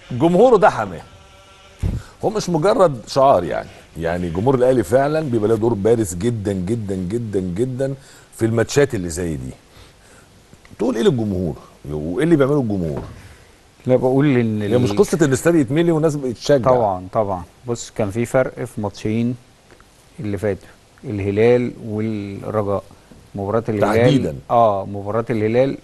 جمهوره ده حماه هو مش مجرد شعار يعني يعني جمهور الاهلي فعلا بيبقى له دور بارز جدا جدا جدا جدا في الماتشات اللي زي دي تقول ايه للجمهور وايه اللي بيعمله الجمهور لا بقول ان هي مش قصه ان الاستاد يتملي والناس بتشجع طبعا طبعا بص كان في فرق في ماتشين اللي فاتوا الهلال والرجاء مباراة الهلال تحديداً. اه مباراة الهلال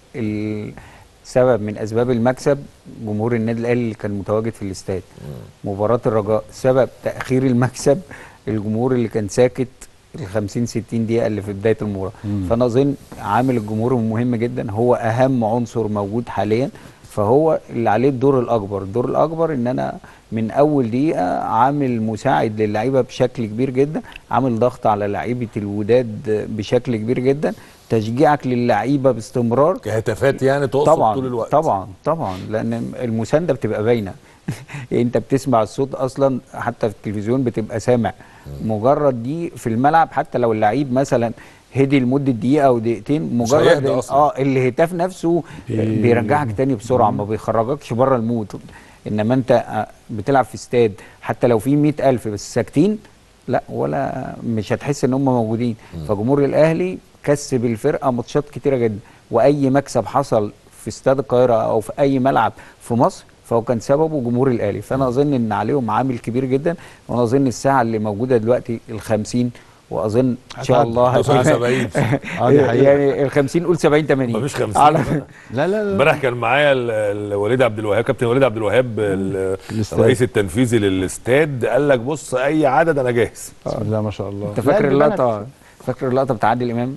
السبب من اسباب المكسب جمهور النادي الاهلي اللي كان متواجد في الاستاد مباراة الرجاء سبب تأخير المكسب الجمهور اللي كان ساكت ال 50 60 دقيقة اللي في بداية المباراة فأنا أظن عامل الجمهور مهم جدا هو أهم عنصر موجود حاليا فهو اللي عليه الدور الأكبر الدور الأكبر إن أنا من أول دقيقة عامل مساعد للعيبة بشكل كبير جدا عامل ضغط على لعيبة الوداد بشكل كبير جدا تشجيعك للعيبة باستمرار كهتافات يعني تقصد طبعا طول الوقت طبعا طبعا لان المسانده بتبقى باينه انت بتسمع الصوت اصلا حتى في التلفزيون بتبقى سامع مجرد دي في الملعب حتى لو اللعيب مثلا هدي لمده دقيقه او دقيقتين مجرد هيهدى ال- أصلاً. اه الهتاف نفسه بيرجعك تاني بسرعه ما بيخرجكش بره المود انما انت آه، بتلعب في استاد حتى لو في مئة ألف بس ساكتين لا ولا مش هتحس ان هم موجودين فجمهور الاهلي كسب الفرقه ماتشات كتيره جدا واي مكسب حصل في استاد القاهره او في اي ملعب في مصر فهو كان سببه جمهور الاهلي فانا اظن ان عليهم عامل كبير جدا وانا اظن الساعه اللي موجوده دلوقتي ال 50 واظن ان شاء هتعدي. الله لو ساعة هتبقى- 70 اه دي حقيقة. يعني ال 50 قول 70 80 مفيش 50 على لا لا لا امبارح كان معايا ال- ال- وليد عبد الوهاب كابتن وليد عبد الوهاب ال- الاستاد. الرئيس التنفيذي للاستاد قال لك بص اي عدد انا جاهز بسم الله ما شاء الله انت فاكر لا، دي اللقطه فاكر اللقطه بتاع عادل امام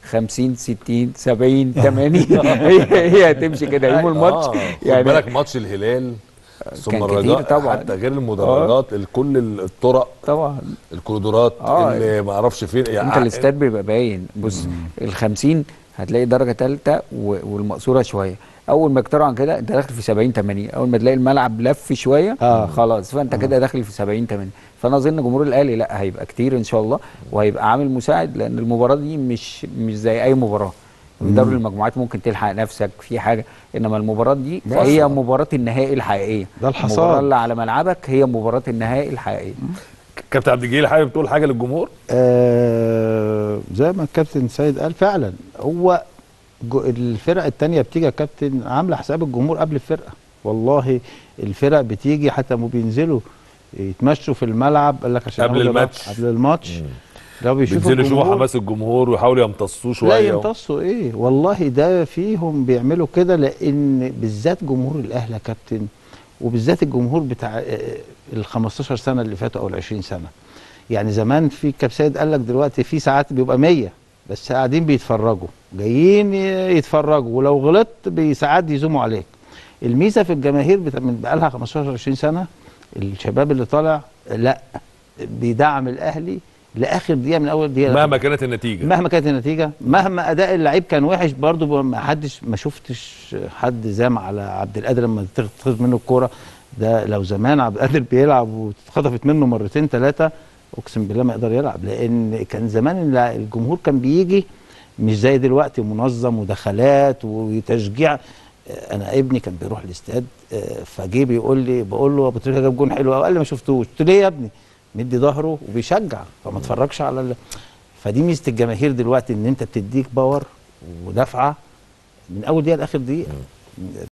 50 60 70 80 هي هي هتمشي كده يوم الماتش آه، خد يعني بالك ماتش الهلال ثم كان الرجاء كتير طبعاً. حتى غير المدرجات الكل الطرق طبعا الكوريدورات آه. اللي ما اعرفش فين يعني انت الاستاد بيبقى باين بص ال 50 هتلاقي درجه ثالثه والمقصوره شويه اول ما يكتروا عن كده انت داخل في 70 80 اول ما تلاقي الملعب لف شويه آه. خلاص فانت كده داخل في 70 80 فانا اظن جمهور الاهلي لا هيبقى كتير ان شاء الله وهيبقى عامل مساعد لان المباراه دي مش مش زي اي مباراه في دوري المجموعات ممكن تلحق نفسك في حاجه انما المباراه دي ده هي أصلاً. مباراه النهائي الحقيقيه ده الحصاد. المباراه اللي على ملعبك هي مباراه النهائي الحقيقيه كابتن عبد الجليل حابب تقول حاجه للجمهور آه زي ما الكابتن سيد قال فعلا هو جو- الفرق التانية بتيجي يا كابتن عامله حساب الجمهور قبل الفرقه والله الفرق بتيجي حتى ما بينزلوا يتمشوا في الملعب قال لك عشان قبل أول الماتش. قبل الماتش لو بيشوفوا بينزلوا يشوفوا الجمهور- حماس الجمهور ويحاولوا يمتصوه لا شويه يمتصوا ايه والله ده فيهم بيعملوا كده لان بالذات جمهور الاهلي يا كابتن وبالذات الجمهور بتاع ال 15 سنه اللي فاتوا او ال 20 سنه يعني زمان في كابتن سيد قال لك دلوقتي في ساعات بيبقى 100 بس قاعدين بيتفرجوا جايين يتفرجوا ولو غلطت بساعات يزوموا عليك الميزه في الجماهير بتا... من بقى لها 15 20 سنه الشباب اللي طالع لا بيدعم الاهلي لاخر دقيقه من اول دقيقه مهما كانت النتيجه مهما كانت النتيجه مهما اداء اللعيب كان وحش برضه ما حدش ما شفتش حد زام على عبد القادر لما تتخذ منه الكوره ده لو زمان عبد القادر بيلعب واتخطفت منه مرتين ثلاثه اقسم بالله ما يقدر يلعب لان كان زمان الل- الجمهور كان بيجي مش زي دلوقتي منظم ودخلات وتشجيع آه، انا ابني كان بيروح الاستاد آه، فجه بيقول لي بقول له ابو تريكه جاب جون حلو قال لي ما شفتوش قلت له ليه يا ابني مدي ظهره وبيشجع فما اتفرجش على ال... فدي ميزه الجماهير دلوقتي ان انت بتديك باور ودفعه من اول دقيقه لاخر دقيقه